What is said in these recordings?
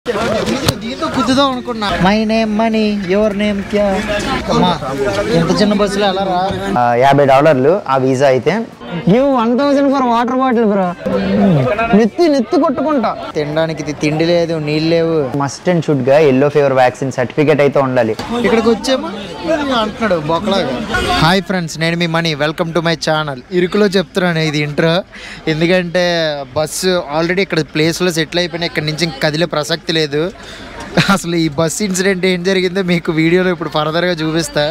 దీంతో గుద్దుదాం అనుకున్నా my name money your name క్యా అమ్మా ఎంత చిన్న బస్సులో ఎలా రా ఆ, యాభై డాలర్లు ఆ వీసా అయితే give one thousand for water bottle bro నెత్తి నెత్తి కొట్టుకుంటా తినడానికి ఇది తిండి లేదు నీళ్ళు లేవు మస్ట్ అండ్ షుడ్ గా ఎల్లో ఫీవర్ వ్యాక్సిన్ సర్టిఫికేట్ అయితే ఉండాలి ఇక్కడికి వచ్చేమో అంటున్నాడు బొక్కలాగా హాయ్ ఫ్రెండ్స్ నేను మీ Mani welcome to my channel ఇరుకులో చెప్తున్నాను ఇది ఇంట్రో ఎందుకంటే బస్సు ఆల్రెడీ ఇక్కడ ప్లేస్లో సెటిల్ అయిపోయినా ఇక్కడ నుంచి ఇంక కదిలే ప్రసక్తి లేదు అసలు ఈ బస్ ఇన్సిడెంట్ ఏం జరిగిందో మీకు వీడియోలో ఇప్పుడు ఫర్దర్గా చూపిస్తా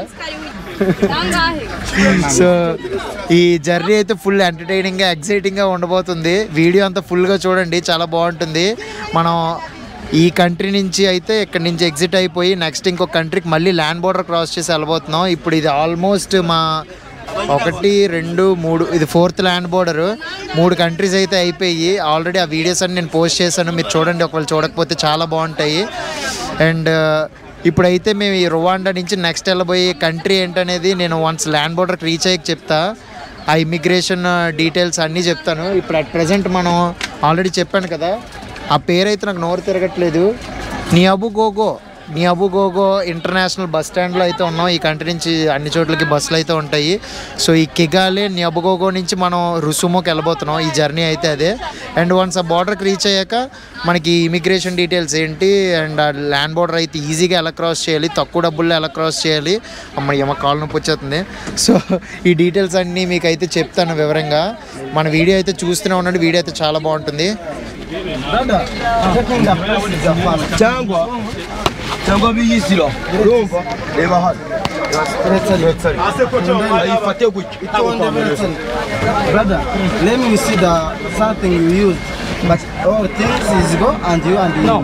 సో ఈ జర్నీ అయితే ఫుల్ ఎంటర్టైనింగ్గా ఎక్సైటింగ్గా ఉండబోతుంది వీడియో అంతా ఫుల్గా చూడండి చాలా బాగుంటుంది మనం ఈ కంట్రీ నుంచి అయితే ఇక్కడ నుంచి ఎగ్జిట్ అయిపోయి నెక్స్ట్ ఇంకొక కంట్రీకి మళ్ళీ ల్యాండ్ బోర్డర్ క్రాస్ చేసి వెళ్ళబోతున్నాం ఇప్పుడు ఇది ఆల్మోస్ట్ మా ఒకటి రెండు మూడు ఇది ఫోర్త్ ల్యాండ్ బోర్డర్ మూడు కంట్రీస్ అయితే అయిపోయి ఆల్రెడీ ఆ వీడియోస్ అన్ని నేను పోస్ట్ చేశాను మీరు చూడండి ఒకవేళ చూడకపోతే చాలా బాగుంటాయి అండ్ ఇప్పుడైతే మేము ఈ రువాండా నుంచి నెక్స్ట్ వెళ్ళబోయే కంట్రీ ఏంటనేది నేను వన్స్ ల్యాండ్ బోర్డర్కి రీచ్ అయ్యి చెప్తా ఆ ఇమిగ్రేషన్ డీటెయిల్స్ అన్నీ చెప్తాను ఇప్పుడు అట్ ప్రజెంట్ మనం ఆల్రెడీ చెప్పాను కదా ఆ పేరైతే నాకు నోరు తిరగట్లేదు నియాబు గోగో నియాబు గోగో ఇంటర్నేషనల్ బస్ స్టాండ్లో అయితే ఉన్నాం ఈ కంట్రీ నుంచి అన్ని చోట్లకి బస్సులు అయితే ఉంటాయి సో ఈ కిగాలే నియాబుగోగో నుంచి మనం రుసుమోకి వెళ్ళబోతున్నాం ఈ జర్నీ అయితే అదే అండ్ వన్స్ ఆ బార్డర్కి రీచ్ అయ్యాక మనకి ఇమిగ్రేషన్ డీటెయిల్స్ ఏంటి అండ్ ఆ ల్యాండ్ బార్డర్ అయితే ఈజీగా ఎలా క్రాస్ చేయాలి తక్కువ డబ్బుల్లో ఎలా క్రాస్ చేయాలి అమ్మ ఏమో కాలు నొప్పి వచ్చేస్తుంది సో ఈ డీటెయిల్స్ అన్నీ మీకు అయితే చెప్తాను వివరంగా మన వీడియో అయితే చూస్తూనే ఉండండి వీడియో అయితే చాలా బాగుంటుంది cyangwa cyangwa biyizira urumva reba hano ayifate gutya Brother, let me see the something you use. But all things is go and you and you. No,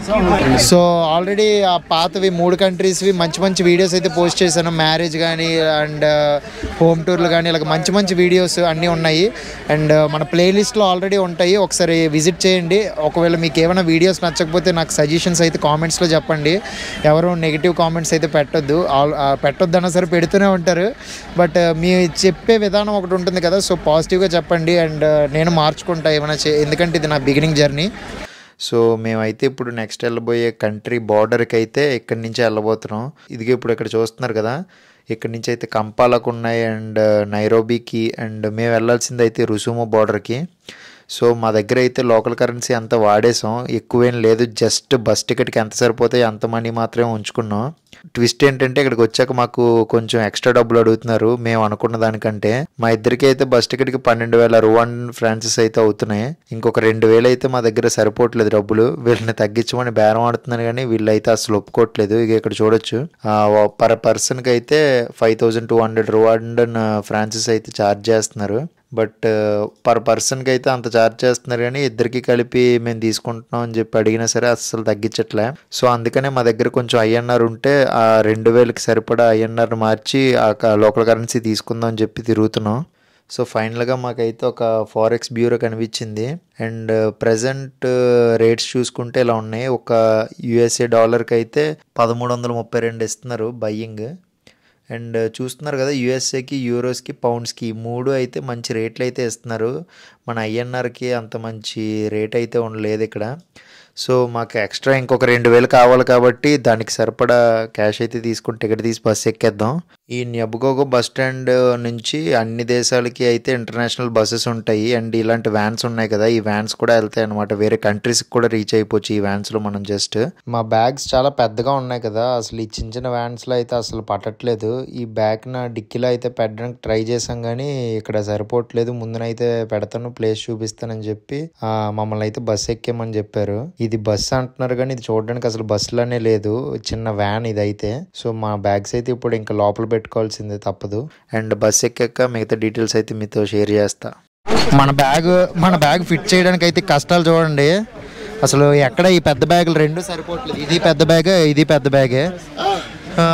so already ఆ పాతవి మూడు కంట్రీస్వి మంచి మంచి వీడియోస్ అయితే పోస్ట్ చేశాను మ్యారేజ్ కానీ and home టూర్లు కానీ ఇలాగ మంచి మంచి వీడియోస్ అన్నీ ఉన్నాయి అండ్ మన ప్లేలిస్ట్లో ఆల్రెడీ ఉంటాయి ఒకసారి విజిట్ చేయండి ఒకవేళ మీకు ఏమైనా వీడియోస్ నచ్చకపోతే నాకు సజెషన్స్ అయితే కామెంట్స్లో చెప్పండి ఎవరు నెగిటివ్ కామెంట్స్ అయితే పెట్టొద్దు ఆల్ పెట్టొద్దు అన్నా సరే పెడుతూనే ఉంటారు బట్ మీ చెప్పే విధానం ఒకటి ఉంటుంది కదా సో పాజిటివ్గా చెప్పండి అండ్ నేను మార్చుకుంటా ఏమైనా చే ఎందుకంటే ఇది నా బిగినింగ్ జర్నీ సో మేమైతే ఇప్పుడు నెక్స్ట్ వెళ్ళబోయే కంట్రీ బార్డర్కి అయితే ఇక్కడి నుంచి వెళ్ళబోతున్నాం ఇదిగో ఇప్పుడు ఇక్కడ చూస్తున్నారు కదా ఇక్కడి నుంచి అయితే కంపాలకు ఉన్నాయి అండ్ నైరోబీకి అండ్ మేము వెళ్ళాల్సింది అయితే రుసుము బార్డర్కి సో మా దగ్గర అయితే లోకల్ కరెన్సీ అంత వాడేసాం ఎక్కువేం లేదు జస్ట్ బస్ టికెట్కి ఎంత సరిపోతాయి అంత మనీ మాత్రమే ఉంచుకున్నాం ట్విస్ట్ ఏంటంటే ఇక్కడికి వచ్చాక మాకు కొంచెం ఎక్స్ట్రా డబ్బులు అడుగుతున్నారు మేము అనుకున్న దానికంటే మా ఇద్దరికి అయితే బస్ టికెట్కి పన్నెండు వేల రువాన్ ఫ్రాన్సెస్ అయితే అవుతున్నాయి ఇంకొక రెండు వేలు అయితే మా దగ్గర సరిపోవట్లేదు డబ్బులు వీళ్ళని తగ్గించమని బేరం ఆడుతున్నారు కానీ వీళ్ళైతే అసలు ఒప్పుకోవట్లేదు ఇక ఇక్కడ చూడొచ్చు పర్ పర్సన్కి అయితే five thousand two hundred Rwandan francs అయితే ఛార్జ్ చేస్తున్నారు బట్ పర్ పర్సన్కి అయితే అంత ఛార్జ్ చేస్తున్నారు కానీ ఇద్దరికి కలిపి మేము తీసుకుంటున్నాం అని చెప్పి అడిగినా సరే అస్సలు తగ్గించట్లే సో అందుకనే మా దగ్గర కొంచెం ఐఎన్ఆర్ ఉంటే ఆ రెండు వేలకి సరిపడా ఐఎన్ఆర్ మార్చి ఆ లోకల్ కరెన్సీ తీసుకుందాం అని చెప్పి తిరుగుతున్నాం సో ఫైనల్గా మాకైతే ఒక ఫారెక్స్ బ్యూరో కనిపించింది అండ్ ప్రజెంట్ రేట్స్ చూసుకుంటే ఇలా ఉన్నాయి ఒక యుఎస్ఏ డాలర్కి అయితే పదమూడు వందల ముప్పై రెండు ఇస్తున్నారు బయ్యింగ్ అండ్ చూస్తున్నారు కదా యూఎస్ఏకి యూరోస్కి పౌండ్స్కి ఈ మూడు అయితే మంచి రేట్లు అయితే ఇస్తున్నారు మన ఐఎన్ఆర్కి అంత మంచి రేట్ అయితే ఉండలేదు ఇక్కడ సో మాకు ఎక్స్ట్రా ఇంకొక రెండు వేలు కావాలి కాబట్టి దానికి సరిపడా క్యాష్ అయితే తీసుకుని టికెట్ తీసి బస్సు ఎక్కేద్దాం ఈ నెబుగోగో బస్ స్టాండ్ నుంచి అన్ని దేశాలకి అయితే ఇంటర్నేషనల్ బస్సెస్ ఉంటాయి అండ్ ఇలాంటి వ్యాన్స్ ఉన్నాయి కదా ఈ వ్యాన్స్ కూడా వెళ్తాయి అనమాట వేరే కంట్రీస్కి కూడా రీచ్ అయిపోవచ్చు ఈ వ్యాన్స్లో మనం జస్ట్ మా బ్యాగ్స్ చాలా పెద్దగా ఉన్నాయి కదా అసలు ఈ చిన్న చిన్న వ్యాన్స్లో అయితే అసలు పట్టట్లేదు ఈ బ్యాగ్ నా డిక్కీలో అయితే పెట్టడానికి ట్రై చేసాం కానీ ఇక్కడ సరిపోవట్లేదు ముందునైతే పెడతాను ప్లేస్ చూపిస్తానని చెప్పి ఆ, మమ్మల్ని అయితే బస్ ఎక్కేమని చెప్పారు ఇది బస్ అంటున్నారు కానీ ఇది చూడడానికి అసలు బస్సులోనే లేదు చిన్న వ్యాన్ ఇది అయితే సో మా బ్యాగ్స్ అయితే ఇప్పుడు ఇంకా లోపల పెట్టుకోవాల్సిందే తప్పదు అండ్ బస్ ఎక్కాక మిగతా డీటెయిల్స్ అయితే మీతో షేర్ చేస్తా మన బ్యాగ్ మన బ్యాగ్ ఫిట్ చేయడానికి అయితే కష్టాలు చూడండి అసలు ఎక్కడ ఈ పెద్ద బ్యాగులు రెండు సరిపోవట్లేదు ఇది పెద్ద బ్యాగ్ ఇది పెద్ద బ్యాగే ఆ.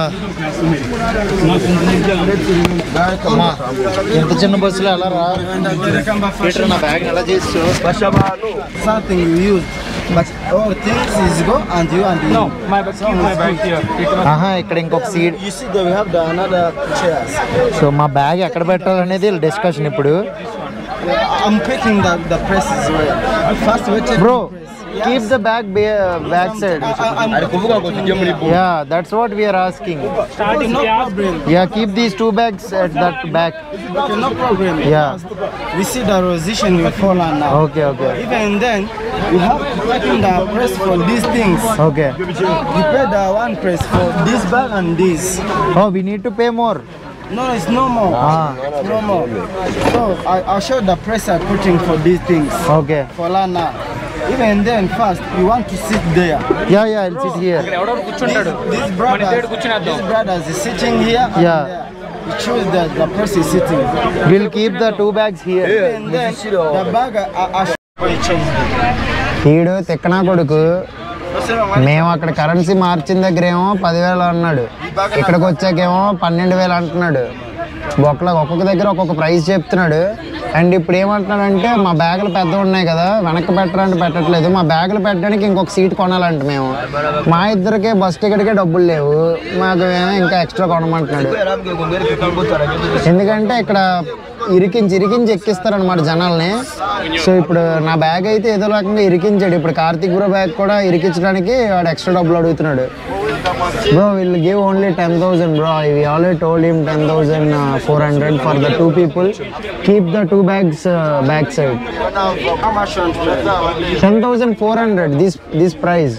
అమ్మా, ఎంత చిన్న బస్సులో ఎలా రా పీటర్, నా బ్యాగ్ ఎలా చేసు Something you use. But all things is go and you and you. No, ఆహా ఇక్కడ ఇంకొక seat You see that we have the another chairs. So మా బ్యాగ్ ఎక్కడ పెట్టాలనేది డిస్కషన్ ఇప్పుడు I'm picking the the presses where. First we take Bro. the press. keep the bag ba- back side. ari kuvuga ngo tujye muri bo Yeah, that's what we are asking. Okay, no problem. Yeah, keep these two bags at that back. Okay, no problem. Yeah. We see the position we fall on now. Okay, okay. Even then, we have to take in the price for these things. Okay. We pay the one price for this bag and this. Oh, we need to pay more. No, it's no more. Ah, It's no more. So I, I'll show the price I'm putting for these things. okay. For Lana. Even then, first, you want to sit there. Yeah, yeah, I'll sit here. This brother, this brothers is sitting here. And Yeah. there. You choose the, the person sitting. We'll keep the two bags here. And then the bag, I, I show you change it. వీడు తిక్కనా కొడుకు మేము అక్కడ currency మార్చిన దగ్గర ఏమో పదివేలు అన్నాడు ఇక్కడికి వచ్చాకేమో పన్నెండు వేలు అంటున్నాడు ఒక్కల ఒక్కొక్క దగ్గర ఒక్కొక్క ప్రైస్ చెప్తున్నాడు అండ్ ఇప్పుడు ఏమంటున్నాడంటే మా బ్యాగులు పెద్ద ఉన్నాయి కదా వెనక్కి పెట్టడానికి పెట్టట్లేదు మా బ్యాగులు పెట్టడానికి ఇంకొక సీట్ కొనాలంట మేము మా ఇద్దరికే బస్ టికెట్కే డబ్బులు లేవు మాకు ఏమో ఇంకా ఎక్స్ట్రా కొనమంటున్నాడు yarambwiye ngo mwereke ko imbuto arageze ఎందుకంటే ఇక్కడ ఇరికించి ఇరికించి ఎక్కిస్తారనమాట జనాల్ని సో ఇప్పుడు నా బ్యాగ్ అయితే ఏదో రకంగా ఇరికించాడు ఇప్పుడు కార్తిక్ బ్రో బ్యాగ్ కూడా ఇరికించడానికి వాడు ఎక్స్ట్రా డబ్బులు అడుగుతున్నాడు bro will give only ten thousand bro I already told him ten thousand four hundred for the two people keep the two bags back side How much you want to pay? Ten thousand four hundred this this price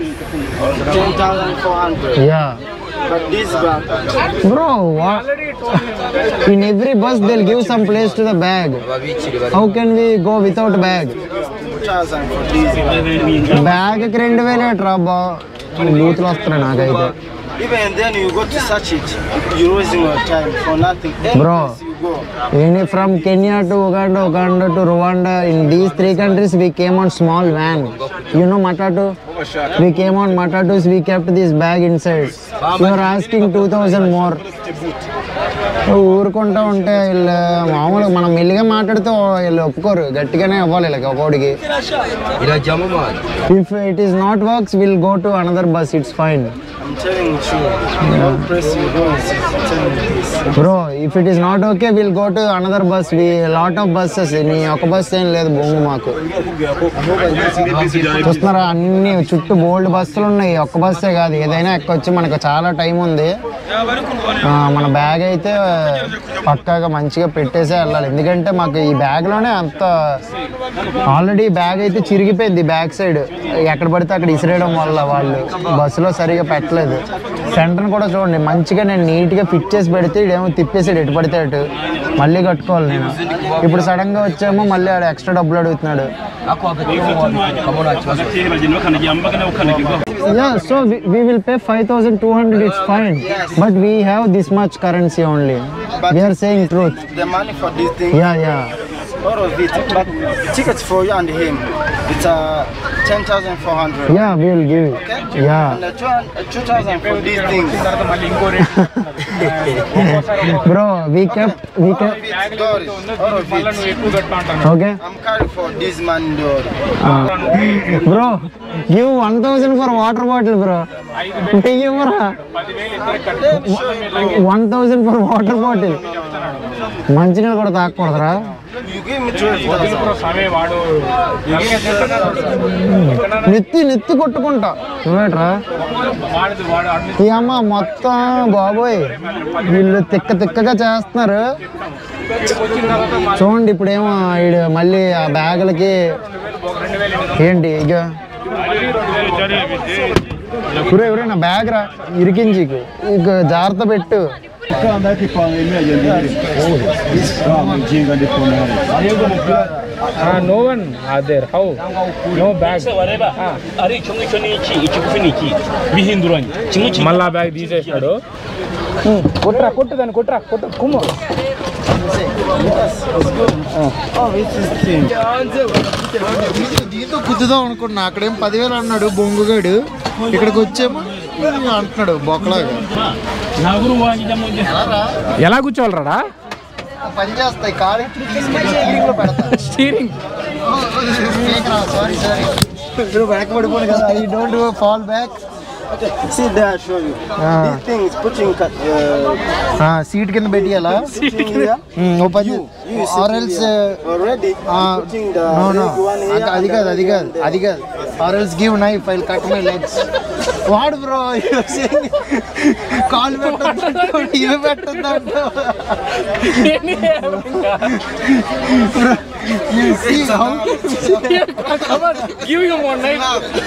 10,400. Yeah But this bag, bro in every bus they'll give some place to the bag ababikiri bari how can we go without bag 2,000 for this. బ్యాగ్కి రెండు వేలు ఏట్రా బా బూతులు వస్తున్నాయి నాకైతే Even then, you go to search it. You're losing your time for nothing. Any Bro. place you go. Any from Kenya to Uganda, Uganda to Rwanda, in these three countries we came on small van. You know Matatu? We came on Matatus, we kept this bag inside. You are asking 2000 more. ఊరుకుంటా ఉంటే వీళ్ళు మామూలుగా మనం మెల్లిగా మాట్లాడితే వీళ్ళు ఒప్పుకోరు గట్టిగానే ఇవ్వాలి వీళ్ళకి ఒక్కోడికి irajyamo mani if it is not works will go to another bus it's fine I'm telling you, no place you go is telling you this. Bro if it is not okay will go to another bus we lot of buses నీ ఒక bus ఏం లేదు బొంగు మాకు చూస్తున్నారా అన్ని చుట్టూ బోల్డ్ బస్సులు ఉన్నాయి ఒక్క బస్సే కాదు ఏదైనా ఎక్కొచ్చి మనకు చాలా టైం ఉంది ఆ, మన బ్యాగ్ అయితే పక్కాగా మంచిగా పెట్టేసే వెళ్ళాలి ఎందుకంటే మాకు ఈ బ్యాగ్లోనే అంత ఆల్రెడీ బ్యాగ్ అయితే చిరిగిపోయింది బ్యాక్ సైడ్ ఎక్కడ పడితే అక్కడ ఇసిరేయడం వల్ల వాళ్ళు బస్సులో సరిగా పెట్టలేదు సెంటర్ని కూడా చూడండి మంచిగా నేను నీట్గా ఫిట్ చేసి పెడితే ఇడేమో తిప్పేసాడు ఎటు పడితే అటు మళ్ళీ కట్టుకోవాలి నేను ఇప్పుడు సడన్గా వచ్చేమో మళ్ళీ ఆడు ఎక్స్ట్రా డబ్బులు అడుగుతున్నాడు ako hagati kabona kibazo Yeah, so we, we will pay 5,200, it's fine. But we have this much currency only. We are saying truth. The money for this thing, Yeah, yeah. all of it. But tickets for you and him, it's uh, 10,400. Yeah, we will give it. Okay? Yeah. And the two- uh, 2,000 for these things. Bro, we kept, we kept, Dollars, all of it. okay. I'm carrying for this man door. Bro, give 1,000 for water bottle, bro. వెయ్యి ఇవ్వరా one thousand for water bottle మంచినీళ్ళు కూడా తాగకూడదురా You give me 12,000. నెత్తి నెత్తి కొట్టుకుంటా నువ్వేట్రా ఈ అమ్మ మొత్తం బాబోయ్ వీళ్ళు తిక్క తిక్కగా చేస్తున్నారు చూడండి ఇప్పుడేమో ఈడు మళ్ళీ ఆ బ్యాగులకి ఏంటి ఇక ఇప్పుడే ఎవరే నా బ్యాగ్ రా ఇరికించి ఇక జాగ్రత్త పెట్టు no one are there. How? No bag. ari kimwe cyo niki ikigufi niki bihinduranye kimwe kimwe మళ్ళా బ్యాగ్ తీసేసాడు కొట్రా కొట్టు దాన్ని కొట్రా కొట్టు కుమ్ము Oh, this is thing. దీంతో గుద్దుదాం అనుకున్నా అక్కడేం పదివేలు అన్నాడు బొంగుగాడు ఇక్కడికి వచ్చేమో "ఉమ్" అంటున్నాడు బొక్కలాగా naguru wajya mu ఎలా కూర్చోవాలరా పని చేస్తాయి కాలు తీసుకెళ్ళి steering లో పెడతా స్టీరింగ్ సారీ సారీ ఇప్పుడు వెనక పడిపోను కదా I don't fall back See there, I show you. Ah. This thing is putting uh, seat కింద పెట్టియాలా sitting here. ఓ పని You, you is are sitting else here. Already, putting the no no leg one here. అది and కాదు the అది leg కాదు one there. అది కాదు or else give knife I cut my legs వాడు బ్రో కాల్ పెట్టద్దు ఇవి పెట్టద్దు Give him one knife.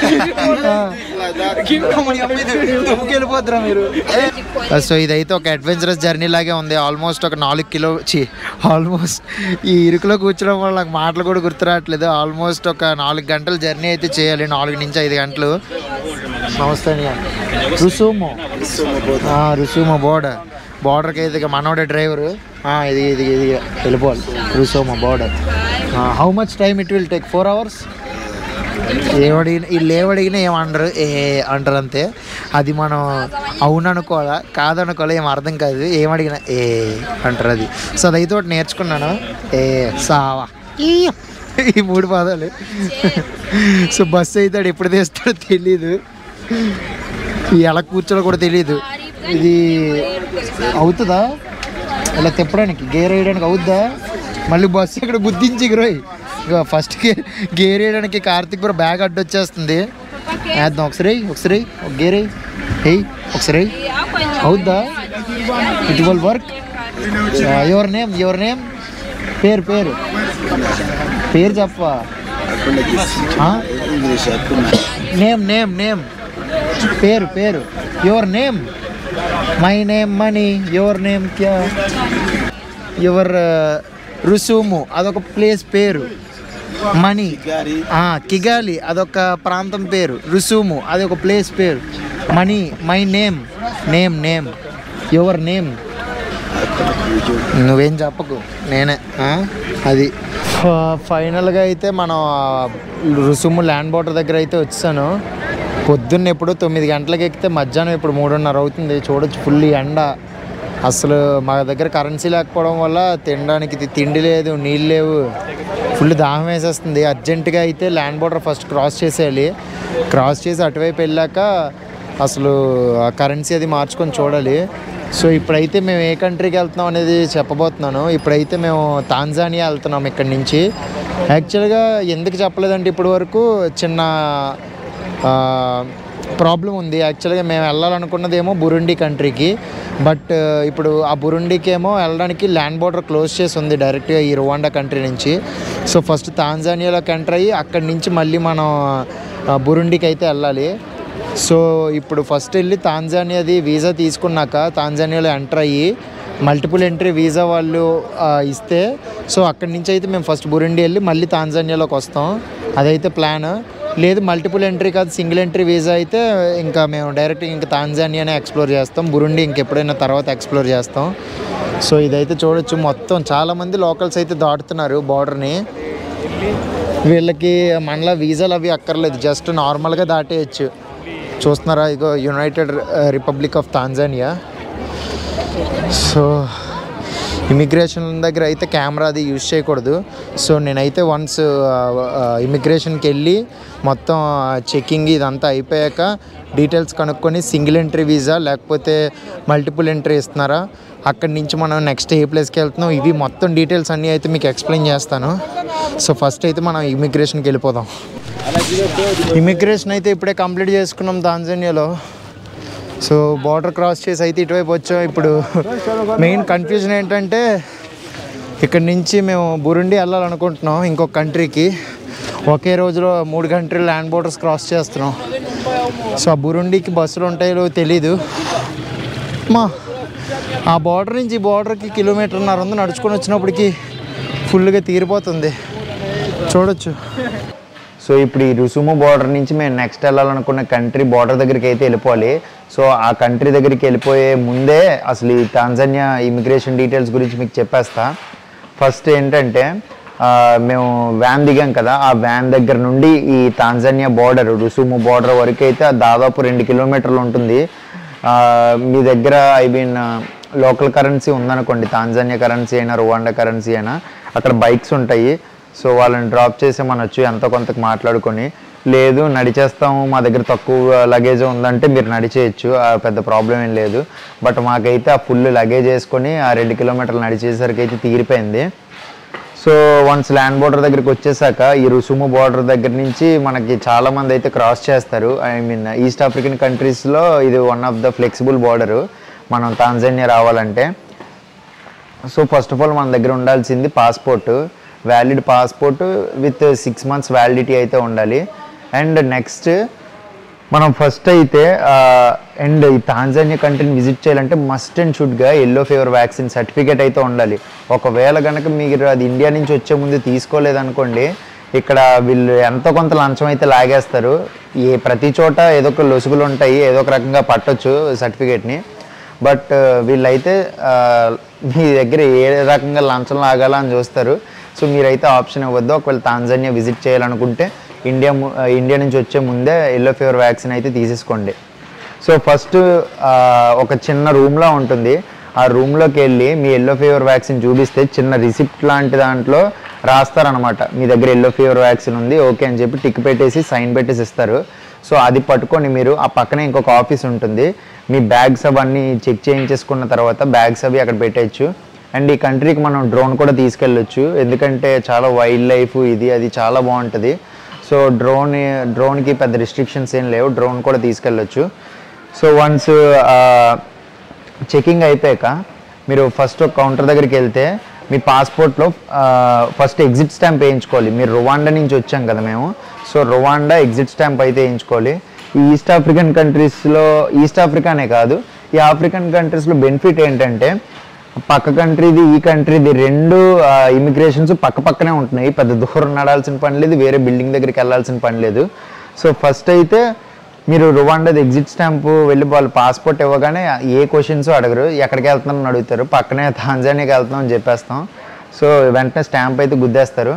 వెళ్ళిపోతురా మీరు సో ఇదైతే ఒక అడ్వెంచరస్ జర్నీ లాగే ఉంది ఆల్మోస్ట్ ఒక నాలుగు కిలో చి ఆల్మోస్ట్ ఈ ఇరుకులో కూర్చోడం వల్ల నాకు మాటలు కూడా గుర్తురావట్లేదు ఆల్మోస్ట్ ఒక నాలుగు గంటల జర్నీ అయితే చేయాలి నాలుగు నుంచి ఐదు గంటలు నమస్తే అన్నయ్య. రుసుము ఆ, రుసుము బోర్డర్ బోర్డర్కి అయితే ఇక మనోడే డ్రైవరు ఇది ఇది ఇది వెళ్ళిపోవాలి రుసుము border how much time it will take four hours ఏమడిగిన వీళ్ళు ఏమడిగినా ఏమంటారు ఏ అంటారు అంతే అది మనం అవును అనుకోవాలా కాదనుకోవాలా ఏం అర్థం కాదు ఏమడిగినా ఏ అంటారు అది సో అదైతే ఒకటి నేర్చుకున్నాను ఏ సావా ఈ ఈ మూడు పదాలు సో బస్సు అయితే ఆడు ఎప్పుడు తీస్తాడో తెలీదు ఎలా కూర్చోలో కూడా తెలీదు ఇది అవుతుందా ఇలా తిప్పడానికి గేర్ వేయడానికి అవుద్దా మళ్ళీ బస్సు ఇక్కడ గుద్దించి గురోయ్ ఇక ఫస్ట్ గేర్ గేర్ వేయడానికి కార్తిక్ బ్రో బ్యాగ్ అడ్డు వచ్చేస్తుంది వేద్దాం ఒకసారి ఒకసారి ఒక గేర్ వేయి హెయ్ ఒకసారి అవుద్దా it will work your name your name పేరు పేరు పేరు చెప్పా నేమ్ నేమ్ నేమ్ పేరు పేరు your name my name money your name క్యా యువర్ రుసుము అదొక ప్లేస్ పేరు మనీ కిగాలి అదొక ప్రాంతం పేరు రుసుము అది ఒక ప్లేస్ పేరు money my name name name your name నువ్వేం చెప్పకు నేనే ఆ? అది ఫైనల్గా అయితే మనం ఆ రుసుము ల్యాండ్ బోర్డర్ దగ్గర అయితే వచ్చాను పొద్దున్న ఎప్పుడు తొమ్మిది గంటలకు ఎక్కితే మధ్యాహ్నం ఇప్పుడు మూడున్నర అవుతుంది చూడొచ్చు ఫుల్ ఎండ అసలు మా దగ్గర కరెన్సీ లేకపోవడం వల్ల తినడానికి తి- తిండి లేదు నీళ్ళు లేవు ఫుల్ దాహం వేసేస్తుంది అర్జెంటుగా అయితే ల్యాండ్ బోర్డర్ ఫస్ట్ క్రాస్ చేసేయాలి క్రాస్ చేసి అటువైపు వెళ్ళాక అసలు ఆ కరెన్సీ అది మార్చుకొని చూడాలి సో ఇప్పుడైతే మేము ఏ కంట్రీకి వెళ్తున్నాం అనేది చెప్పబోతున్నాను ఇప్పుడైతే మేము తాంజానియా వెళ్తున్నాం ఇక్కడి నుంచి యాక్చువల్గా ఎందుకు చెప్పలేదంటే ఇప్పటి వరకు చిన్న ప్రాబ్లం ఉంది యాక్చువల్గా మేము వెళ్ళాలనుకున్నది ఏమో బురుండి కంట్రీకి బట్ ఇప్పుడు ఆ బురుండికి ఏమో వెళ్ళడానికి ల్యాండ్ బోర్డర్ క్లోజ్ చేసి ఉంది డైరెక్ట్గా ఈ రువాండా కంట్రీ నుంచి సో ఫస్ట్ తాంజానియాలోకి ఎంటర్ అయ్యి అక్కడి నుంచి మళ్ళీ మనం ఆ, బురుండికి అయితే వెళ్ళాలి సో ఇప్పుడు ఫస్ట్ వెళ్ళి తాంజానియాది వీసా తీసుకున్నాక తాంజానియాలో ఎంటర్ అయ్యి మల్టిపుల్ ఎంట్రీ వీసా వాళ్ళు ఆ, ఇస్తే సో అక్కడి నుంచి అయితే మేము ఫస్ట్ బురుండి వెళ్ళి మళ్ళీ తాంజానియాలోకి వస్తాం అదైతే ప్లాన్ లేదు మల్టిపుల్ ఎంట్రీ కాదు సింగిల్ ఎంట్రీ వీసా అయితే ఇంకా మేము డైరెక్ట్ ఇంకా తాంజానియానే ఎక్స్ప్లోర్ చేస్తాం బురుండి ఇంకెప్పుడైనా తర్వాత ఎక్స్ప్లోర్ చేస్తాం సో ఇదైతే చూడొచ్చు మొత్తం చాలామంది లోకల్స్ అయితే దాటుతున్నారు బార్డర్ని వీళ్ళకి మనలా వీసాలు అవి అక్కర్లేదు జస్ట్ నార్మల్గా దాటేయచ్చు చూస్తున్నారా ఇగో United Republic of Tanzania so immigration దగ్గర అయితే కెమెరా అది యూజ్ చేయకూడదు సో నేనైతే వన్స్ ఇమిగ్రేషన్కి వెళ్ళి మొత్తం చెకింగ్ ఇదంతా అయిపోయాక డీటెయిల్స్ కనుక్కొని సింగిల్ ఎంట్రీ వీసా లేకపోతే మల్టిపుల్ ఎంట్రీ ఇస్తున్నారా అక్కడి నుంచి మనం నెక్స్ట్ ఏ ప్లేస్కి వెళ్తున్నాం ఇవి మొత్తం డీటెయిల్స్ అన్నీ అయితే మీకు ఎక్స్ప్లెయిన్ చేస్తాను సో ఫస్ట్ అయితే మనం ఇమిగ్రేషన్కి వెళ్ళిపోదాం ఇమిగ్రేషన్ అయితే ఇప్పుడే కంప్లీట్ చేసుకున్నాం తాంజానియాలో సో బార్డర్ క్రాస్ చేసి అయితే ఇటువైపు వచ్చాం ఇప్పుడు మెయిన్ కన్ఫ్యూజన్ ఏంటంటే ఇక్కడ నుంచి మేము బురుండి వెళ్ళాలనుకుంటున్నాం ఇంకొక కంట్రీకి ఒకే రోజులో మూడు కంట్రీ ల్యాండ్ బోర్డర్స్ క్రాస్ చేస్తున్నాం సో ఆ బురుండికి బస్సులు ఉంటాయో తెలీదు మా ఆ బార్డర్ నుంచి ఈ బార్డర్కి కిలోమీటర్న్నర ఉంది నడుచుకొని వచ్చినప్పటికి ఫుల్గా తీరిపోతుంది చూడొచ్చు సో ఇప్పుడు ఈ రుసుము బార్డర్ నుంచి మేము నెక్స్ట్ వెళ్ళాలనుకున్న కంట్రీ బార్డర్ దగ్గరికి అయితే వెళ్ళిపోవాలి సో ఆ కంట్రీ దగ్గరికి వెళ్ళిపోయే ముందే అసలు ఈ తాంజానియా ఇమిగ్రేషన్ డీటెయిల్స్ గురించి మీకు చెప్పేస్తా ఫస్ట్ ఏంటంటే ఆ, మేము వ్యాన్ దిగాం కదా ఆ వ్యాన్ దగ్గర నుండి ఈ తాంజానియా బార్డర్ రుసుము బార్డర్ వరకు అయితే దాదాపు రెండు కిలోమీటర్లు ఉంటుంది ఆ, మీ దగ్గర ఐ మీన్ లోకల్ కరెన్సీ ఉందనుకోండి తాంజానియా కరెన్సీ అయినా రువాండా కరెన్సీ అయినా అక్కడ బైక్స్ ఉంటాయి సో వాళ్ళని డ్రాప్ చేసి మనొచ్చు ఎంతో కొంతకు మాట్లాడుకొని లేదు నడిచేస్తాము మా దగ్గర తక్కువ లగేజ్ ఉందంటే మీరు నడిచేయచ్చు ఆ పెద్ద ప్రాబ్లం ఏం లేదు బట్ మాకైతే ఆ ఫుల్ లగేజ్ వేసుకొని ఆ రెండు కిలోమీటర్లు నడిచేసరికి అయితే తీరిపోయింది సో వన్స్ ల్యాండ్ బోర్డర్ దగ్గరికి వచ్చేసాక ఈ రుసుము బోర్డర్ దగ్గర నుంచి మనకి చాలా మంది అయితే క్రాస్ చేస్తారు ఐ మీన్ ఈస్ట్ ఆఫ్రికన్ కంట్రీస్లో ఇది one of the flexible border మనం తాంజానియా రావాలంటే సో ఫస్ట్ ఆఫ్ ఆల్ మన దగ్గర ఉండాల్సింది passport valid passport with six months validity అయితే ఉండాలి అండ్ నెక్స్ట్ మనం ఫస్ట్ అయితే అండ్ ఈ తాంజానియా కంట్రీని విజిట్ చేయాలంటే మస్ట్ అండ్ షుడ్గా ఎల్లో ఫీవర్ వ్యాక్సిన్ సర్టిఫికేట్ అయితే ఉండాలి ఒకవేళ కనుక మీరు అది ఇండియా నుంచి వచ్చే ముందు తీసుకోలేదనుకోండి ఇక్కడ వీళ్ళు ఎంతో కొంత లంచం అయితే లాగేస్తారు ఏ ప్రతి చోట ఏదో ఒక లొసుగులు ఉంటాయి ఏదో ఒక రకంగా పట్టొచ్చు సర్టిఫికేట్ని బట్ వీళ్ళైతే ఆ, మీ దగ్గర ఏ రకంగా లంచం లాగాలా అని చూస్తారు సో మీరైతే ఆప్షన్ ఇవ్వద్దు ఒకవేళ తాంజానియా విజిట్ చేయాలనుకుంటే ఇండియా ము- ఆ, ఇండియా నుంచి వచ్చే ముందే ఎల్లో ఫీవర్ వ్యాక్సిన్ అయితే తీసేసుకోండి సో ఫస్ట్ ఒక చిన్న రూమ్లో ఉంటుంది ఆ రూమ్లోకి వెళ్ళి మీ ఎల్లో ఫీవర్ వ్యాక్సిన్ చూపిస్తే చిన్న రిసిప్ట్ లాంటి దాంట్లో రాస్తారనమాట మీ దగ్గర ఎల్లో ఫీవర్ వ్యాక్సిన్ ఉంది ఓకే అని చెప్పి టిక్ పెట్టేసి సైన్ పెట్టేసి ఇస్తారు సో అది పట్టుకొని మీరు ఆ పక్కనే ఇంకొక ఆఫీస్ ఉంటుంది మీ బ్యాగ్స్ అవన్నీ చెక్ చేయించేసుకున్న తర్వాత బ్యాగ్స్ అవి అక్కడ పెట్టేయచ్చు అండ్ ఈ కంట్రీకి మనం డ్రోన్ కూడా తీసుకెళ్ళొచ్చు ఎందుకంటే చాలా వైల్డ్ లైఫ్ ఇది అది చాలా బాగుంటుంది సో డ్రోన్ డ్రోన్కి పెద్ద రిస్ట్రిక్షన్స్ ఏం లేవు డ్రోన్ కూడా తీసుకెళ్ళొచ్చు సో వన్స్ చెకింగ్ అయిపోయాక మీరు ఫస్ట్ కౌంటర్ దగ్గరికి వెళ్తే మీ పాస్పోర్ట్లో ఫస్ట్ ఎగ్జిట్ స్టాంప్ వేయించుకోవాలి మీరు రువాండా నుంచి వచ్చాం కదా మేము సో రువాండా ఎగ్జిట్ స్టాంప్ అయితే వేయించుకోవాలి ఈ ఈస్ట్ ఆఫ్రికన్ కంట్రీస్లో ఈస్ట్ ఆఫ్రికానే కాదు ఈ ఆఫ్రికన్ కంట్రీస్లో బెనిఫిట్ ఏంటంటే పక్క కంట్రీది ఈ కంట్రీది రెండు ఇమిగ్రేషన్స్ పక్క పక్కనే ఉంటున్నాయి పెద్ద దూరం నడాల్సిన పని లేదు వేరే బిల్డింగ్ దగ్గరికి వెళ్ళాల్సిన పని లేదు సో ఫస్ట్ అయితే మీరు రువాండాది ఎగ్జిట్ స్టాంపు వెళ్ళి వాళ్ళు పాస్పోర్ట్ ఇవ్వగానే ఏ క్వశ్చన్స్ అడగరు ఎక్కడికి వెళ్తున్నామని అడుగుతారు పక్కనే తాంజానియాకి వెళ్తున్నాం అని చెప్పేస్తాం సో వెంటనే స్టాంప్ అయితే గుద్దేస్తారు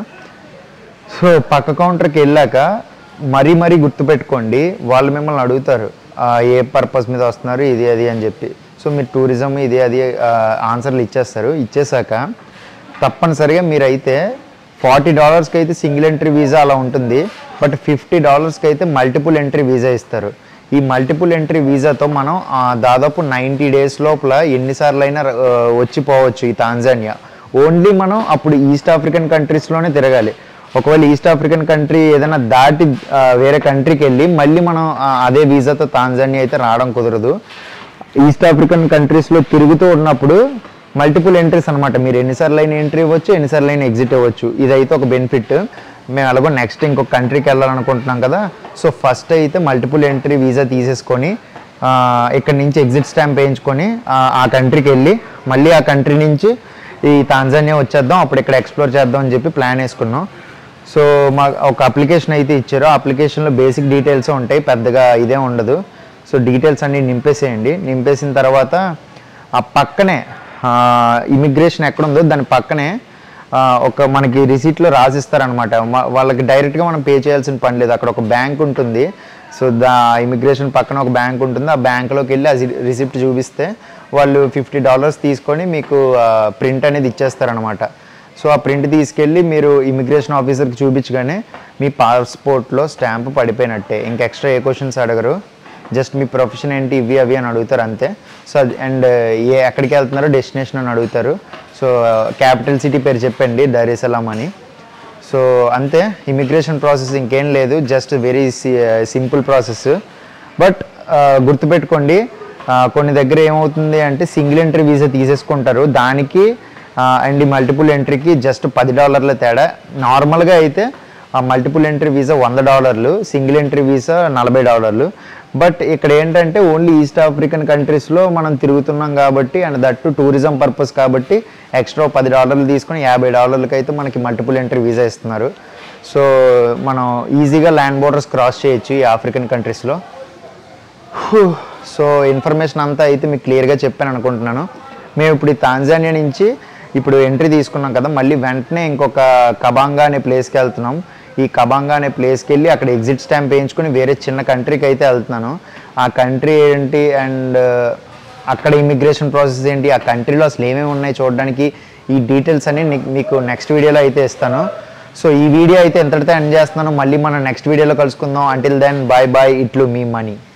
సో పక్క కౌంటర్కి వెళ్ళాక మరీ మరీ గుర్తుపెట్టుకోండి వాళ్ళు మిమ్మల్ని అడుగుతారు ఆ, ఏ పర్పస్ మీద వస్తున్నారు ఇది అది అని చెప్పి సో మీరు టూరిజం ఇది అది ఆ, ఆన్సర్లు ఇచ్చేస్తారు ఇచ్చేసాక తప్పనిసరిగా మీరైతే ఫార్టీ డాలర్స్కి అయితే సింగిల్ ఎంట్రీ వీసా అలా ఉంటుంది బట్ ఫిఫ్టీ డాలర్స్కి అయితే మల్టిపుల్ ఎంట్రీ వీసా ఇస్తారు ఈ మల్టిపుల్ ఎంట్రీ వీసాతో మనం ఆ, దాదాపు నైంటీ డేస్ లోపల ఎన్నిసార్లు అయినా ఆ, వచ్చి పోవచ్చు ఈ తాంజానియా ఓన్లీ మనం అప్పుడు ఈస్ట్ ఆఫ్రికన్ కంట్రీస్లోనే తిరగాలి ఒకవేళ ఈస్ట్ ఆఫ్రికన్ కంట్రీ ఏదైనా దాటి ఆ, వేరే కంట్రీకి వెళ్ళి మళ్ళీ మనం ఆ, అదే వీసాతో తాంజానియా అయితే రావడం కుదరదు ఈస్ట్ ఆఫ్రికన్ కంట్రీస్లో తిరుగుతూ ఉన్నప్పుడు మల్టిపుల్ ఎంట్రీస్ అనమాట మీరు ఎన్నిసార్లు అయినా ఎంట్రీ ఇవ్వచ్చు ఎన్నిసార్లు అయినా ఎగ్జిట్ ఇవ్వచ్చు ఇదైతే ఒక బెనిఫిట్ మేము అలాగో నెక్స్ట్ ఇంకొక కంట్రీకి వెళ్ళాలనుకుంటున్నాం కదా సో ఫస్ట్ అయితే మల్టిపుల్ ఎంట్రీ వీసా తీసేసుకొని ఆ, ఇక్కడ నుంచి ఎగ్జిట్ స్టాంప్ వేయించుకొని ఆ, ఆ కంట్రీకి వెళ్ళి మళ్ళీ ఆ కంట్రీ నుంచి ఈ తాంజానియా వచ్చేద్దాం అప్పుడు ఇక్కడ ఎక్స్ప్లోర్ చేద్దాం అని చెప్పి ప్లాన్ వేసుకున్నాం సో మా ఒక అప్లికేషన్ అయితే ఇచ్చారు ఆ అప్లికేషన్లో బేసిక్ డీటెయిల్స్ ఉంటాయి పెద్దగా ఇదే ఉండదు సో డీటెయిల్స్ అన్ని నింపేసేయండి నింపేసిన తర్వాత ఆ పక్కనే ఇమిగ్రేషన్ ఎక్కడ ఉందో దాని పక్కనే ఆ, ఒక మనకి రిసీట్లో రాసిస్తారనమాట వాళ్ళకి డైరెక్ట్గా మనం పే చేయాల్సిన పని లేదు అక్కడ ఒక బ్యాంక్ ఉంటుంది సో దా ఇమిగ్రేషన్ పక్కన ఒక బ్యాంక్ ఉంటుంది ఆ బ్యాంక్లోకి వెళ్ళి ఆ రిసిప్ట్ చూపిస్తే వాళ్ళు ఫిఫ్టీ డాలర్స్ తీసుకొని మీకు ప్రింట్ అనేది ఇచ్చేస్తారనమాట సో ఆ ప్రింట్ తీసుకెళ్ళి మీరు ఇమిగ్రేషన్ ఆఫీసర్కి చూపించగానే మీ పాస్పోర్ట్లో స్టాంప్ పడిపోయినట్టే ఇంక ఎక్స్ట్రా ఏ క్వశ్చన్స్ అడగరు జస్ట్ మీ ప్రొఫెషన్ ఏంటి ఇవి అవి అని అడుగుతారు అంతే సో అండ్ ఏ ఎక్కడికి వెళ్తున్నారో డెస్టినేషన్ అని అడుగుతారు సో క్యాపిటల్ సిటీ పేరు చెప్పండి దరేసలాం అని సో అంతే ఇమిగ్రేషన్ ప్రాసెస్ ఇంకేం లేదు just very simple process but గుర్తుపెట్టుకోండి ఆ, కొన్ని దగ్గర ఏమవుతుంది అంటే సింగిల్ ఎంట్రీ వీసా తీసేసుకుంటారు దానికి అండ్ మల్టిపుల్ ఎంట్రీకి జస్ట్ పది డాలర్ల తేడా నార్మల్గా అయితే మల్టిపుల్ ఎంట్రీ వీసా వంద డాలర్లు సింగిల్ ఎంట్రీ వీసా నలభై డాలర్లు బట్ ఇక్కడ ఏంటంటే ఓన్లీ ఈస్ట్ ఆఫ్రికన్ కంట్రీస్లో మనం తిరుగుతున్నాం కాబట్టి అండ్ దట్టు టూరిజం పర్పస్ కాబట్టి ఎక్స్ట్రా పది డాలర్లు తీసుకొని యాభై డాలర్లకి అయితే మనకి మల్టిపుల్ ఎంట్రీ వీసా ఇస్తున్నారు సో మనం ఈజీగా ల్యాండ్ బోర్డర్స్ క్రాస్ చేయొచ్చు ఈ ఆఫ్రికన్ కంట్రీస్లో సో ఇన్ఫర్మేషన్ అంతా అయితే మీకు క్లియర్గా చెప్పాను అనుకుంటున్నాను మేము ఇప్పుడు ఈ తాంజానియా నుంచి ఇప్పుడు ఎంట్రీ తీసుకున్నాం కదా మళ్ళీ వెంటనే ఇంకొక కబాంగా అనే ప్లేస్కి వెళ్తున్నాం ఈ కబాంగా అనే ప్లేస్కి వెళ్ళి అక్కడ ఎగ్జిట్ స్టాంప్ వేయించుకొని వేరే చిన్న కంట్రీకి అయితే వెళ్తున్నాను ఆ కంట్రీ ఏంటి అండ్ అక్కడ ఇమిగ్రేషన్ ప్రాసెస్ ఏంటి ఆ కంట్రీలో అసలు ఏమేమి ఉన్నాయి చూడడానికి ఈ డీటెయిల్స్ అన్ని నీ- మీకు నెక్స్ట్ వీడియోలో అయితే ఇస్తాను సో ఈ వీడియో అయితే ఎంతటితో ఎండ్ చేస్తున్నాను మళ్ళీ మనం నెక్స్ట్ వీడియోలో కలుసుకుందాం అంటిల్ దెన్ బాయ్ బాయ్ ఇట్లు మీ మనీ